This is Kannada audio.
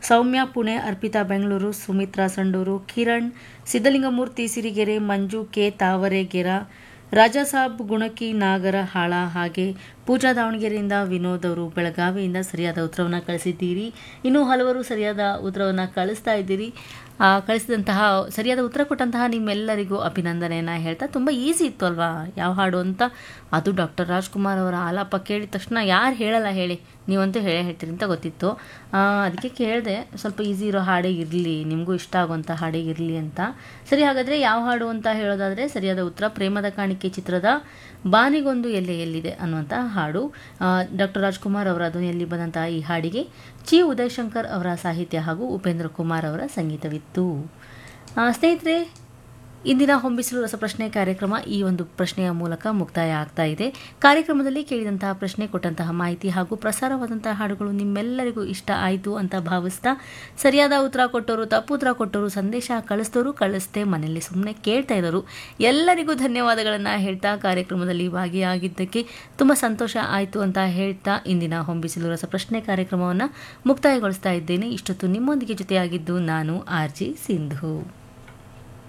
ಸೌಮ್ಯ ಪುಣೆ ಅರ್ಪಿತಾ ಬೆಂಗಳೂರು ಸುಮಿತ್ರಾ ಸಂಡೂರು ಕಿರಣ್ ಸಿದ್ದಲಿಂಗಮೂರ್ತಿ ಸಿರಿಗೆರೆ ಮಂಜು ಕೆ ತಾವರೆಗೆರ ರಾಜಾಸಾಬ್ ಗುಣಕಿ ನಾಗರ ಹಾಳ ಹಾಗೆ ಪೂಜಾ ದಾವಣಗೆರೆಯಿಂದ ವಿನೋದ್ ಅವರು ಬೆಳಗಾವಿಯಿಂದ ಸರಿಯಾದ ಉತ್ತರವನ್ನು ಕಳಿಸಿದ್ದೀರಿ ಇನ್ನೂ ಹಲವರು ಸರಿಯಾದ ಉತ್ತರವನ್ನು ಕಳಿಸ್ತಾ ಇದ್ದೀರಿ ಆ, ಕಳಿಸಿದಂತಹ ಸರಿಯಾದ ಉತ್ತರ ಕೊಟ್ಟಂತಹ ನಿಮ್ಮೆಲ್ಲರಿಗೂ ಅಭಿನಂದನೆಯನ್ನು ಹೇಳ್ತಾ ತುಂಬ ಈಸಿ ಇತ್ತು ಅಲ್ವಾ ಯಾವ ಹಾಡು ಅಂತ ಅದು ಡಾಕ್ಟರ್ ರಾಜ್ಕುಮಾರ್ ಅವರ ಆಲಾಪ ಕೇಳಿದ ತಕ್ಷಣ ಯಾರು ಹೇಳಲ್ಲ ಹೇಳಿ ನೀವಂತೂ ಹೇಳೇ ಹೇಳ್ತೀರಿ ಅಂತ ಗೊತ್ತಿತ್ತು ಆ, ಅದಕ್ಕೆ ಕೇಳಿದೆ ಸ್ವಲ್ಪ ಈಸಿ ಇರೋ ಹಾಡೇ ಇರಲಿ ನಿಮಗೂ ಇಷ್ಟ ಆಗುವಂಥ ಹಾಡೇ ಇರಲಿ ಅಂತ ಸರಿ ಹಾಗಾದರೆ ಯಾವ ಹಾಡು ಅಂತ ಹೇಳೋದಾದರೆ ಸರಿಯಾದ ಉತ್ತರ ಪ್ರೇಮದ ಕಾಣಿಕೆ ಚಿತ್ರದ ಬಾನಿಗೊಂದು ಎಲ್ಲೆ ಎಲ್ಲಿದೆ ಅನ್ನುವಂಥ ಹಾಡು ಡಾಕ್ಟರ್ ರಾಜ್ಕುಮಾರ್ ಅವರ ಧ್ವನಿಯಲ್ಲಿ ಬಂದಂತಹ ಈ ಹಾಡಿಗೆ ಚಿ ಉದಯಶಂಕರ್ ಅವರ ಸಾಹಿತ್ಯ ಹಾಗೂ ಉಪೇಂದ್ರ ಕುಮಾರ್ ಅವರ ಸಂಗೀತವಿತ್ತು ಆ, ಸ್ನೇಹಿತರೆ ಇಂದಿನ ಹೊಂಬಿಸಲು ರಸಪ್ರಶ್ನೆ ಕಾರ್ಯಕ್ರಮ ಈ ಒಂದು ಪ್ರಶ್ನೆಯ ಮೂಲಕ ಮುಕ್ತಾಯ ಆಗ್ತಾ ಇದೆ ಕಾರ್ಯಕ್ರಮದಲ್ಲಿ ಕೇಳಿದಂತಹ ಪ್ರಶ್ನೆ ಕೊಟ್ಟಂತಹ ಮಾಹಿತಿ ಹಾಗೂ ಪ್ರಸಾರವಾದಂತಹ ಹಾಡುಗಳು ನಿಮ್ಮೆಲ್ಲರಿಗೂ ಇಷ್ಟ ಆಯಿತು ಅಂತ ಭಾವಿಸ್ತಾ ಸರಿಯಾದ ಉತ್ತರ ಕೊಟ್ಟವರು ತಪ್ಪು ಉತ್ತರ ಕೊಟ್ಟವರು ಸಂದೇಶ ಕಳಿಸಿದವರು ಕಳಿಸ್ದೆ ಮನೆಯಲ್ಲಿ ಸುಮ್ಮನೆ ಕೇಳ್ತಾ ಇರೋರು ಎಲ್ಲರಿಗೂ ಧನ್ಯವಾದಗಳನ್ನು ಹೇಳ್ತಾ ಕಾರ್ಯಕ್ರಮದಲ್ಲಿ ಭಾಗಿಯಾಗಿದ್ದಕ್ಕೆ ತುಂಬ ಸಂತೋಷ ಆಯಿತು ಅಂತ ಹೇಳ್ತಾ ಇಂದಿನ ಹೊಂಬಿಸಿಲು ರಸಪ್ರಶ್ನೆ ಕಾರ್ಯಕ್ರಮವನ್ನು ಮುಕ್ತಾಯಗೊಳಿಸ್ತಾ ಇದ್ದೇನೆ ಇಷ್ಟೊತ್ತು ನಿಮ್ಮೊಂದಿಗೆ ಜೊತೆಯಾಗಿದ್ದು ನಾನು ಆರ್ ಜಿ ಸಿಂಧು